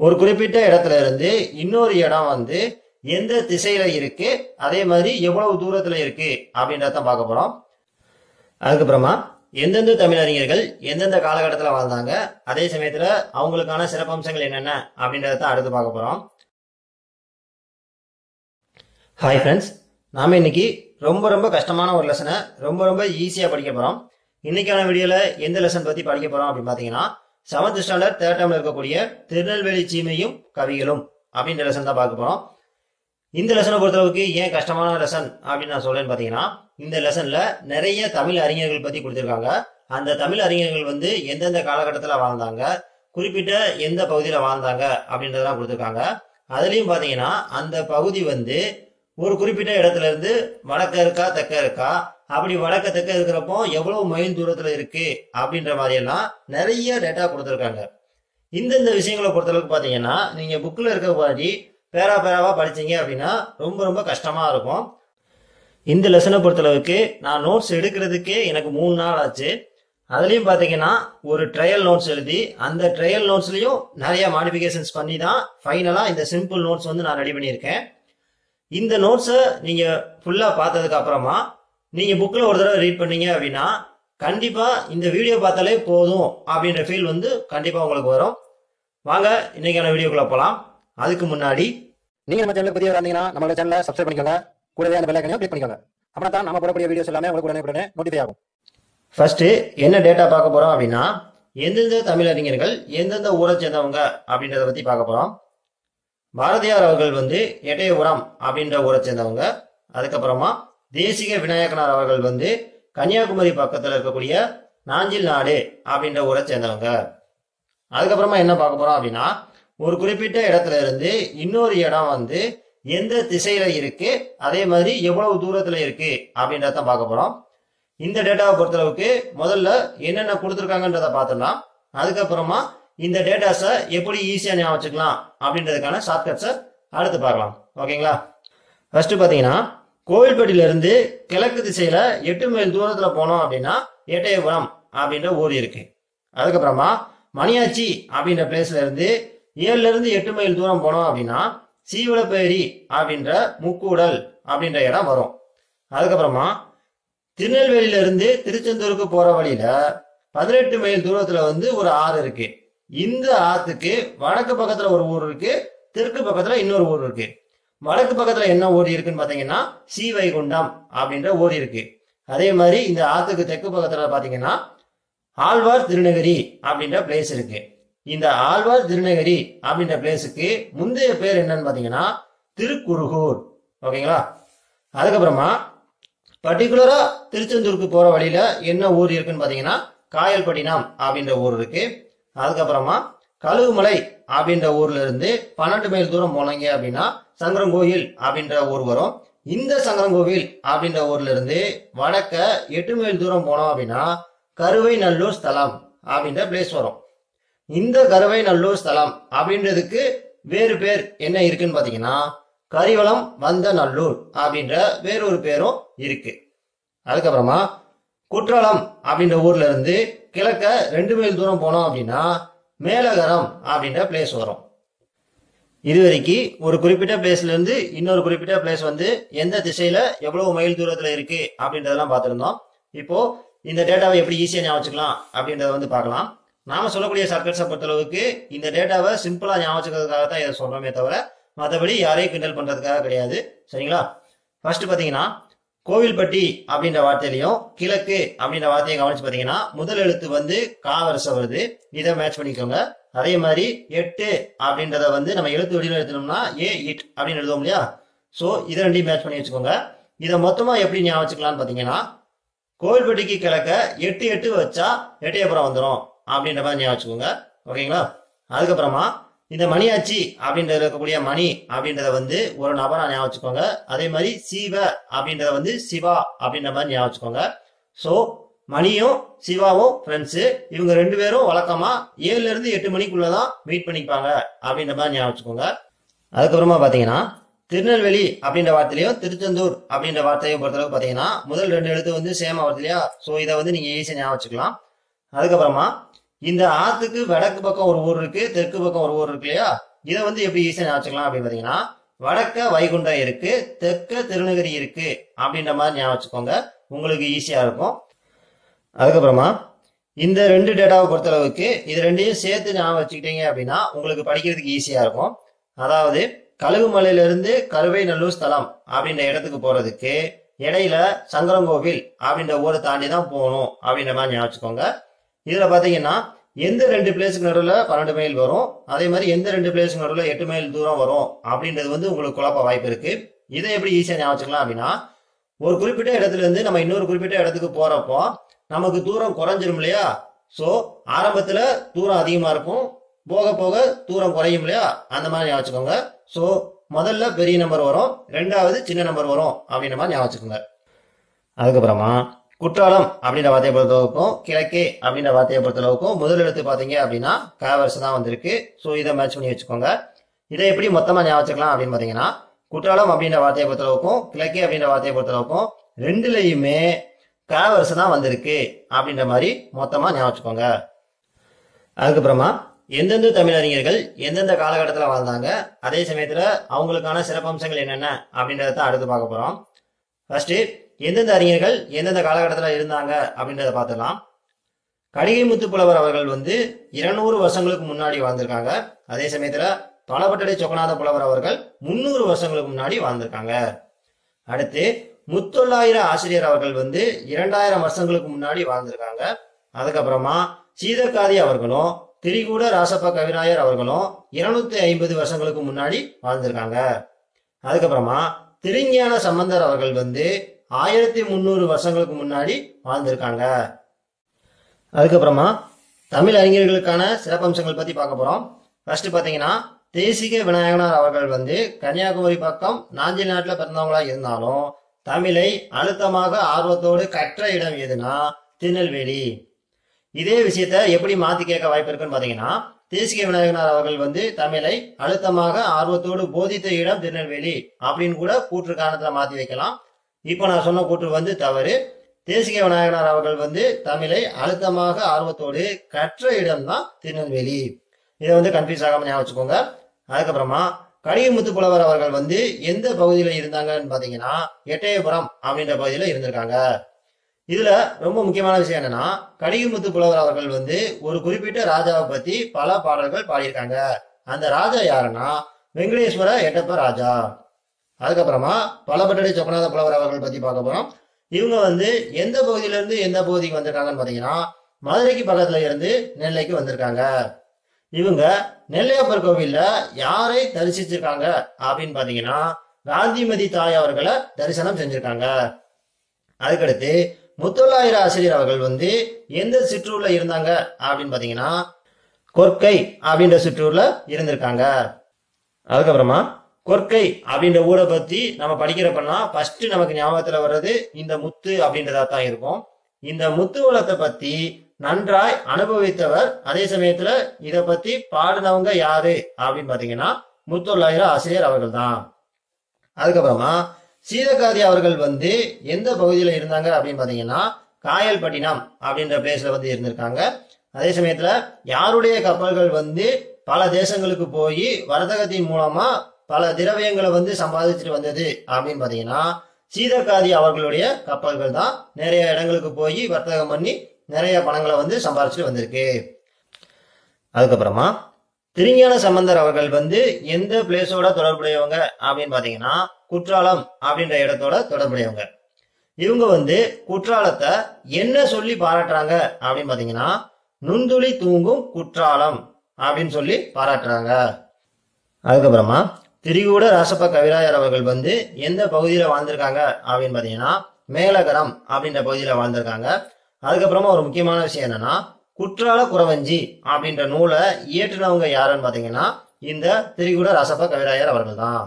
ஒரு குறிப்பிட்ட இடத்துல இருந்து இன்னொரு இடம் வந்து எந்த திசையில இருக்கு அதே மாதிரி எவ்வளவு தூரத்துல இருக்கு அப்படின்றத பார்க்க போறோம் அதுக்கப்புறமா எந்தெந்த தமிழறிஞர்கள் எந்தெந்த காலகட்டத்தில் வாழ்ந்தாங்க அதே சமயத்துல அவங்களுக்கான சிறப்பம்சங்கள் என்னென்ன அப்படின்றத தான் அடுத்து பார்க்க போறோம் ஹாய் ஃப்ரெண்ட்ஸ் நாம இன்னைக்கு ரொம்ப ரொம்ப கஷ்டமான ஒரு லெசனை ரொம்ப ரொம்ப ஈஸியாக படிக்க போகிறோம் இன்னைக்கான வீடியோவில் எந்த லெசன் பற்றி படிக்க போகிறோம் அப்படின்னு பார்த்தீங்கன்னா செவன்த் ஸ்டாண்டர்ட் தேர்ட் டேர்மில் இருக்கக்கூடிய திருநெல்வேலி சீமையும் கவிகளும் அப்படின்ற லெசன் தான் பார்க்க போகிறோம் இந்த லெசனை பொறுத்தளவுக்கு ஏன் கஷ்டமான லெசன் அப்படின்னு நான் சொல்றேன்னு பார்த்தீங்கன்னா இந்த லெசன்ல நிறைய தமிழ் அறிஞர்கள் பற்றி கொடுத்துருக்காங்க அந்த தமிழ் அறிஞர்கள் வந்து எந்தெந்த காலகட்டத்தில் வாழ்ந்தாங்க குறிப்பிட்ட எந்த பகுதியில் வாழ்ந்தாங்க அப்படின்றதெல்லாம் கொடுத்துருக்காங்க அதுலேயும் பார்த்தீங்கன்னா அந்த பகுதி வந்து ஒரு குறிப்பிட்ட இடத்துல இருந்து வடக்க இருக்கா தெற்க இருக்கா அப்படி வடக்க தெற்க இருக்கிறப்போ எவ்வளவு மைல் தூரத்துல இருக்கு அப்படின்ற மாதிரி எல்லாம் நிறைய டேட்டா கொடுத்துருக்காங்க இந்தந்த விஷயங்களை பொறுத்தளவுக்கு பார்த்தீங்கன்னா நீங்க புக்கில் இருக்க மாதிரி பேரா பேராவா படிச்சீங்க அப்படின்னா ரொம்ப ரொம்ப கஷ்டமா இருக்கும் இந்த லெசனை பொறுத்தளவுக்கு நான் நோட்ஸ் எடுக்கிறதுக்கே எனக்கு மூணு நாள் ஆச்சு அதுலேயும் பார்த்தீங்கன்னா ஒரு ட்ரையல் நோட்ஸ் எழுதி அந்த ட்ரையல் நோட்ஸ்லையும் நிறைய மாடிஃபிகேஷன்ஸ் பண்ணி தான் ஃபைனலாக இந்த சிம்பிள் நோட்ஸ் வந்து நான் ரெடி பண்ணியிருக்கேன் இந்த நோட்ஸை நீங்கள் ஃபுல்லாக பார்த்ததுக்கு அப்புறமா நீங்கள் புக்கில் ஒரு தடவை ரீட் பண்ணீங்க அப்படின்னா கண்டிப்பாக இந்த வீடியோ பார்த்தாலே போதும் அப்படின்ற ஃபீல் வந்து கண்டிப்பாக உங்களுக்கு வரும் வாங்க இன்னைக்கான வீடியோக்குள்ள போகலாம் அதுக்கு முன்னாடி நீங்க நம்ம சேனலுக்கு புதிய வந்தீங்கன்னா நம்மளோட சேனலை சப்ஸ்கிரைப் பண்ணிக்கோங்க கூடவே அந்த பெல் ஐக்கனையும் கிளிக் பண்ணிக்கோங்க அப்படின்னா தான் நம்ம போடக்கூடிய வீடியோஸ் எல்லாமே உங்களுக்கு உடனே உடனே நோட்டிஃபை ஆகும் ஃபர்ஸ்ட் என்ன டேட்டா பார்க்க போறோம் அப்படின்னா எந்தெந்த தமிழறிஞர்கள் எந்தெந்த ஊரை சேர்ந்தவங்க அப்படின்றத பத்தி பார்க்க போறோம் பாரதியார் அவர்கள் வந்து எட்டயபுரம் அப்படின்ற ஊரை சேர்ந்தவங்க அதுக்கப்புறமா தேசிக விநாயகனார் அவர்கள் வந்து கன்னியாகுமரி பக்கத்துல இருக்கக்கூடிய நாஞ்சில் நாடு அப்படின்ற ஊரை சேர்ந்தவங்க அதுக்கப்புறமா என்ன பார்க்க போறோம் அப்படின்னா ஒரு குறிப்பிட்ட இடத்துல இருந்து இன்னொரு இடம் வந்து எந்த திசையில இருக்கு அதே மாதிரி எவ்வளவு தூரத்துல இருக்கு அப்படின்றத பார்க்க போறோம் இந்த டேட்டாவை பொறுத்தளவுக்கு முதல்ல என்னென்ன கொடுத்துருக்காங்கன்றத பார்த்துடலாம் அதுக்கப்புறமா இந்த டேட்டாஸை எப்படி ஈஸியாக ஞாபகம் வச்சுக்கலாம் அப்படின்றதுக்கான ஷார்ட்கட்ஸை அடுத்து பார்க்கலாம் ஓகேங்களா ஃபர்ஸ்ட் பார்த்தீங்கன்னா கோவில்பட்டியிலிருந்து கிழக்கு திசையில எட்டு மைல் தூரத்துல போனோம் அப்படின்னா எட்டயபுரம் அப்படின்ற ஊர் இருக்கு அதுக்கப்புறமா மணியாச்சி அப்படின்ற பிளேஸ்ல இருந்து ஏழுல இருந்து எட்டு மைல் தூரம் போனோம் அப்படின்னா சீவலப்பேரி அப்படின்ற முக்கூடல் அப்படின்ற இடம் வரும் அதுக்கப்புறமா திருநெல்வேலியில இருந்து திருச்செந்தூருக்கு போற வழியில பதினெட்டு மைல் தூரத்துல வந்து ஒரு ஆறு இருக்கு இந்த ஆத்துக்கு வடக்கு பக்கத்துல ஒரு ஊர் இருக்கு தெற்கு பக்கத்துல இன்னொரு ஊர் இருக்கு வடக்கு பக்கத்துல என்ன ஊர் இருக்குன்னு பாத்தீங்கன்னா ஸ்ரீவைகுண்டம் அப்படின்ற ஊர் இருக்கு அதே மாதிரி இந்த ஆத்துக்கு தெற்கு பக்கத்துல பாத்தீங்கன்னா ஆழ்வார் திருநகரி அப்படின்ற பிளேஸ் இருக்கு இந்த ஆழ்வார் திருநகரி அப்படின்ற பிளேஸுக்கு முந்தைய பேர் என்னன்னு பாத்தீங்கன்னா திருக்குறுகூர் ஓகேங்களா அதுக்கப்புறமா பர்டிகுலரா திருச்செந்தூருக்கு போற வழியில என்ன ஊர் இருக்குன்னு பாத்தீங்கன்னா காயல்பட்டினம் அப்படின்ற ஊர் இருக்கு அதுக்கப்புறமா கழுகுமலை அப்படின்ற ஊர்ல இருந்து பன்னெண்டு மைல் தூரம் போனீங்க அப்படின்னா சங்கரங்கோயில் அப்படின்ற ஊர் வரும் இந்த சங்கரங்கோவில் அப்படின்ற ஊர்ல இருந்து வடக்க எட்டு மைல் தூரம் போனோம் அப்படின்னா கருவை நல்லூர் ஸ்தலம் அப்படின்ற பிளேஸ் வரும் இந்த கருவை நல்லூர் ஸ்தலம் அப்படின்றதுக்கு வேறு பேர் என்ன இருக்குன்னு பாத்தீங்கன்னா கரிவலம் வந்த நல்லூர் அப்படின்ற வேறொரு பேரும் இருக்கு அதுக்கப்புறமா குற்றாலம் அப்படின்ற ஊர்ல இருந்து கிழக்க ரெண்டு மைல் தூரம் போனோம் அப்படின்னா மேலகரம் அப்படின்ற பிளேஸ் வரும் இது வரைக்கும் ஒரு குறிப்பிட்ட பிளேஸ்ல இருந்து இன்னொரு குறிப்பிட்ட பிளேஸ் வந்து எந்த திசையில எவ்வளவு மைல் தூரத்துல இருக்கு அப்படின்றதெல்லாம் பார்த்திருந்தோம் இப்போ இந்த டேட்டாவை எப்படி ஈஸியா ஞாபகம் வச்சுக்கலாம் அப்படின்றத வந்து பார்க்கலாம் நாம சொல்லக்கூடிய ஷார்ட்கட்ஸை பொறுத்தளவுக்கு இந்த டேட்டாவை சிம்பிளா ஞாபகம் வச்சுக்கிறதுக்காக தான் இதை சொல்றோமே தவிர மற்றபடி யாரையும் கிண்டல் பண்றதுக்காக கிடையாது சரிங்களா ஃபர்ஸ்ட் பாத்தீங்கன்னா கோவில்பட்டி அப்படின்ற வார்த்தையிலையும் கிழக்கு அப்படின்ற வார்த்தையை கவனிச்சு பாத்தீங்கன்னா முதல் எழுத்து வந்து கா வரிசை வருது இதை மேட்ச் பண்ணிக்கோங்க அதே மாதிரி எட்டு அப்படின்றத வந்து நம்ம எழுத்து வடிவில் எழுத்தணும்னா ஏ இட் அப்படின்னு எழுதுவோம் இல்லையா ஸோ இதை ரெண்டையும் மேட்ச் பண்ணி வச்சுக்கோங்க இதை மொத்தமா எப்படி ஞாபகம் வச்சுக்கலாம்னு பாத்தீங்கன்னா கோவில்பட்டிக்கு கிழக்க எட்டு எட்டு வச்சா எட்டயபுரம் வந்துடும் அப்படின்ற மாதிரி ஞாபகம் வச்சுக்கோங்க ஓகேங்களா அதுக்கப்புறமா இந்த மணியாச்சி அப்படின்றது இருக்கக்கூடிய மணி அப்படின்றத வந்து ஒரு நபரா ஞாபகம் வச்சுக்கோங்க அதே மாதிரி சீவ அப்படின்றத வந்து சிவா அப்படின்ற மாதிரி ஞாபகம் வச்சுக்கோங்க ஸோ மணியும் சிவாவும் ஃப்ரெண்ட்ஸு இவங்க ரெண்டு பேரும் வழக்கமா ஏழுல இருந்து எட்டு மணிக்குள்ள தான் மீட் பண்ணிப்பாங்க அப்படின்ற மாதிரி ஞாபகம் வச்சுக்கோங்க அதுக்கப்புறமா பாத்தீங்கன்னா திருநெல்வேலி அப்படின்ற வார்த்தையிலையும் திருச்செந்தூர் அப்படின்ற வார்த்தையை பொறுத்தளவுக்கு பாத்தீங்கன்னா முதல் ரெண்டு எழுத்து வந்து சேமா வருது இல்லையா ஸோ இதை வந்து நீங்க ஈஸியாக ஞாபகம் வச்சுக்கலாம் அதுக்கப்புறமா இந்த ஆத்துக்கு வடக்கு பக்கம் ஒரு ஊர் இருக்கு தெற்கு பக்கம் ஒரு ஊர் இருக்கு இல்லையா இதை வந்து எப்படி ஈஸியாக ஞாபகம் அப்படின்னு பார்த்தீங்கன்னா வடக்க வைகுண்டம் இருக்கு தெற்க திருநகரி இருக்கு அப்படின்ற மாதிரி ஞாபகம் வச்சுக்கோங்க உங்களுக்கு ஈஸியா இருக்கும் அதுக்கப்புறமா இந்த ரெண்டு டேட்டாவை பொறுத்தளவுக்கு இது ரெண்டையும் சேர்த்து ஞாபகம் வச்சுக்கிட்டீங்க அப்படின்னா உங்களுக்கு படிக்கிறதுக்கு ஈஸியா இருக்கும் அதாவது கழுகுமலையிலிருந்து கருவை நல்லூர் ஸ்தலம் அப்படின்ற இடத்துக்கு போறதுக்கு இடையில சங்கரங்கோவில் அப்படின்ற ஊரை தாண்டி தான் போகணும் அப்படின்ற மாதிரி ஞாபகம் வச்சுக்கோங்க இதுல பாத்தீங்கன்னா எந்த ரெண்டு பிளேஸுக்கு நடுவில் பன்னெண்டு மைல் வரும் அதே மாதிரி எந்த ரெண்டு பிளேஸுக்கு நடுவில் எட்டு மைல் தூரம் வரும் அப்படின்றது வந்து உங்களுக்கு குழப்ப வாய்ப்பு இருக்கு இதை எப்படி ஈஸியாக ஞாபகம் வச்சுக்கலாம் அப்படின்னா ஒரு குறிப்பிட்ட இடத்துல இருந்து நம்ம இன்னொரு குறிப்பிட்ட இடத்துக்கு போறப்போ நமக்கு தூரம் குறைஞ்சிரும் இல்லையா ஸோ ஆரம்பத்துல தூரம் அதிகமா இருக்கும் போக போக தூரம் குறையும் இல்லையா அந்த மாதிரி ஞாபகம் வச்சுக்கோங்க ஸோ முதல்ல பெரிய நம்பர் வரும் ரெண்டாவது சின்ன நம்பர் வரும் அப்படின்ற மாதிரி ஞாபகம் வச்சுக்கோங்க அதுக்கப்புறமா குற்றாலம் அப்படின்ற வார்த்தையை பொறுத்தளவுக்கும் கிழக்கே அப்படின்ற வார்த்தையை பொறுத்தளவுக்கும் முதல் எழுத்து பார்த்தீங்க அப்படின்னா காவரசு தான் வந்திருக்கு ஸோ இதை மேட்ச் பண்ணி வச்சுக்கோங்க இதை எப்படி மொத்தமாக ஞாபகம் வச்சுக்கலாம் அப்படின்னு பார்த்தீங்கன்னா குற்றாலம் அப்படின்ற வார்த்தையை பொறுத்தளவுக்கும் கிழக்கே அப்படின்ற வார்த்தையை பொறுத்தளவுக்கும் ரெண்டுலையுமே காவரசு தான் வந்திருக்கு அப்படின்ற மாதிரி மொத்தமாக ஞாபகம் வச்சுக்கோங்க அதுக்கப்புறமா எந்தெந்த தமிழறிஞர்கள் எந்தெந்த காலகட்டத்தில் வாழ்ந்தாங்க அதே சமயத்தில் அவங்களுக்கான சிறப்பம்சங்கள் என்னென்ன அப்படின்றத தான் அடுத்து பார்க்க போகிறோம் ஃபர்ஸ்ட் எந்தெந்த அறிஞர்கள் எந்தெந்த காலகட்டத்தில் இருந்தாங்க அப்படின்றத பார்த்துக்கலாம் கடிகை முத்துப்புலவர் அவர்கள் வந்து இருநூறு வருஷங்களுக்கு முன்னாடி வாழ்ந்திருக்காங்க அதே சமயத்துல பலபட்டடை சொக்கநாத புலவர் அவர்கள் முன்னூறு வருஷங்களுக்கு முன்னாடி வாழ்ந்திருக்காங்க அடுத்து முத்தொள்ளாயிரம் ஆசிரியர் அவர்கள் வந்து இரண்டாயிரம் வருஷங்களுக்கு முன்னாடி வாழ்ந்திருக்காங்க அதுக்கப்புறமா சீதக்காதி அவர்களும் திரிகூட ராசப்ப கவிராயர் அவர்களும் இருநூத்தி ஐம்பது வருஷங்களுக்கு முன்னாடி வாழ்ந்திருக்காங்க அதுக்கப்புறமா திருஞான சம்பந்தர் அவர்கள் வந்து ஆயிரத்தி முந்நூறு வருஷங்களுக்கு முன்னாடி வாழ்ந்திருக்காங்க அதுக்கப்புறமா தமிழ் அறிஞர்களுக்கான சிறப்பம்சங்கள் பத்தி பார்க்க போறோம் ஃபர்ஸ்ட் பாத்தீங்கன்னா தேசிக விநாயகனார் அவர்கள் வந்து கன்னியாகுமரி பக்கம் நாஞ்சில் நாட்டில் பிறந்தவங்களா இருந்தாலும் தமிழை அழுத்தமாக ஆர்வத்தோடு கற்ற இடம் எதுனா திருநெல்வேலி இதே விஷயத்த எப்படி மாத்தி கேட்க வாய்ப்பு இருக்குன்னு பாத்தீங்கன்னா தேசிக விநாயகனார் அவர்கள் வந்து தமிழை அழுத்தமாக ஆர்வத்தோடு போதித்த இடம் திருநெல்வேலி அப்படின்னு கூட கூற்று காரணத்துல மாத்தி வைக்கலாம் இப்போ நான் சொன்ன கூற்று வந்து தவறு தேசிக விநாயகனார் அவர்கள் வந்து தமிழை அழுத்தமாக ஆர்வத்தோடு கற்ற இடம்தான் திருநெல்வேலி இதை வந்து கன்ஃபியூஸ் ஆகாம ஞாபகம் வச்சுக்கோங்க அதுக்கப்புறமா கடிகமுத்து புலவர் அவர்கள் வந்து எந்த பகுதியில இருந்தாங்கன்னு பாத்தீங்கன்னா எட்டயபுரம் அப்படின்ற பகுதியில இருந்திருக்காங்க இதுல ரொம்ப முக்கியமான விஷயம் என்னன்னா கடிகமுத்து புலவர் அவர்கள் வந்து ஒரு குறிப்பிட்ட ராஜாவை பத்தி பல பாடல்கள் பாடியிருக்காங்க அந்த ராஜா யாருன்னா வெங்கடேஸ்வர எட்டப்ப ராஜா அதுக்கப்புறமா பலபட்டடை சொக்கநாத புலவர் அவர்கள் பத்தி பார்க்க போறோம் இவங்க வந்து எந்த பகுதியில இருந்து எந்த பகுதிக்கு வந்திருக்காங்கன்னு பாத்தீங்கன்னா மதுரைக்கு பக்கத்துல இருந்து நெல்லைக்கு வந்திருக்காங்க இவங்க நெல்லையப்பர் கோவில்ல யாரை தரிசிச்சிருக்காங்க அப்படின்னு பாத்தீங்கன்னா காந்திமதி தாய் அவர்களை தரிசனம் செஞ்சிருக்காங்க அதுக்கடுத்து முத்தொள்ளாயிர ஆசிரியர் அவர்கள் வந்து எந்த சிற்றூர்ல இருந்தாங்க அப்படின்னு பாத்தீங்கன்னா கொற்கை அப்படின்ற சிற்றூர்ல இருந்திருக்காங்க அதுக்கப்புறமா கொற்கை அப்படின்ற ஊரை பத்தி நம்ம படிக்கிறப்பன்னா ஃபர்ஸ்ட் நமக்கு ஞாபகத்துல வர்றது இந்த முத்து அப்படின்றதா தான் இருக்கும் இந்த முத்து வளத்தை பத்தி நன்றாய் அனுபவித்தவர் அதே சமயத்துல இத பத்தி பாடினவங்க யாரு அப்படின்னு பாத்தீங்கன்னா முத்தொள்ளாயிரம் ஆசிரியர் அவர்கள் தான் அதுக்கப்புறமா சீதகாதி அவர்கள் வந்து எந்த பகுதியில இருந்தாங்க அப்படின்னு பாத்தீங்கன்னா காயல்பட்டினம் அப்படின்ற பிளேஸ்ல வந்து இருந்திருக்காங்க அதே சமயத்துல யாருடைய கப்பல்கள் வந்து பல தேசங்களுக்கு போய் வர்த்தகத்தின் மூலமா பல திரவியங்களை வந்து சம்பாதிச்சுட்டு வந்தது அப்படின்னு பாத்தீங்கன்னா சீதக்காதி அவர்களுடைய கப்பல்கள் தான் நிறைய இடங்களுக்கு போய் வர்த்தகம் பண்ணி நிறைய பணங்களை வந்து சம்பாதிச்சுட்டு வந்திருக்கு அதுக்கப்புறமா திருஞான சம்பந்தர் அவர்கள் வந்து எந்த பிளேஸோட தொடர்புடையவங்க அப்படின்னு பாத்தீங்கன்னா குற்றாலம் அப்படின்ற இடத்தோட தொடர்புடையவங்க இவங்க வந்து குற்றாலத்தை என்ன சொல்லி பாராட்டுறாங்க அப்படின்னு பாத்தீங்கன்னா நுண்துளி தூங்கும் குற்றாலம் அப்படின்னு சொல்லி பாராட்டுறாங்க அதுக்கப்புறமா திரிகூட ராசப்ப கவிராயர் அவர்கள் வந்து எந்த பகுதியில வாழ்ந்திருக்காங்க அப்படின்னு பாத்தீங்கன்னா மேலகரம் அப்படின்ற பகுதியில வாழ்ந்திருக்காங்க அதுக்கப்புறமா ஒரு முக்கியமான விஷயம் என்னன்னா குற்றால குறவஞ்சி அப்படின்ற நூலை இயற்றினவங்க யாருன்னு பாத்தீங்கன்னா இந்த திரிகூட ராசப்ப கவிராயர் அவர்கள் தான்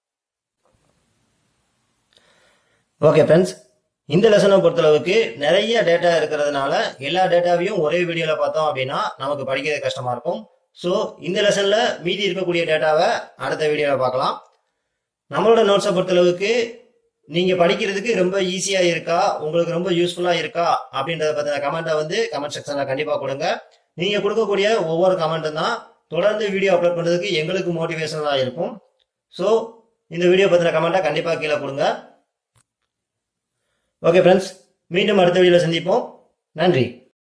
ஓகே ஃப்ரெண்ட்ஸ் இந்த லெசனை பொறுத்தளவுக்கு நிறைய டேட்டா இருக்கிறதுனால எல்லா டேட்டாவையும் ஒரே வீடியோல பார்த்தோம் அப்படின்னா நமக்கு படிக்கிறது கஷ்டமா இருக்கும் ஸோ இந்த லெசன்ல மீதி இருக்கக்கூடிய டேட்டாவை அடுத்த வீடியோவில் பார்க்கலாம் நம்மளோட நோட்ஸை பொறுத்தளவுக்கு நீங்க படிக்கிறதுக்கு ரொம்ப ஈஸியா இருக்கா உங்களுக்கு ரொம்ப யூஸ்ஃபுல்லா இருக்கா அப்படின்றத பத்தின கமெண்ட்டை வந்து கமெண்ட் செக்ஷன்ல கண்டிப்பா கொடுங்க நீங்க கொடுக்கக்கூடிய ஒவ்வொரு கமெண்ட்டும் தான் தொடர்ந்து வீடியோ அப்லோட் பண்ணுறதுக்கு எங்களுக்கு மோட்டிவேஷனலாக இருக்கும் ஸோ இந்த வீடியோ பற்றின கமெண்ட்டை கண்டிப்பாக கீழே கொடுங்க ஓகே ஃப்ரெண்ட்ஸ் மீண்டும் அடுத்த வீடியோவில் சந்திப்போம் நன்றி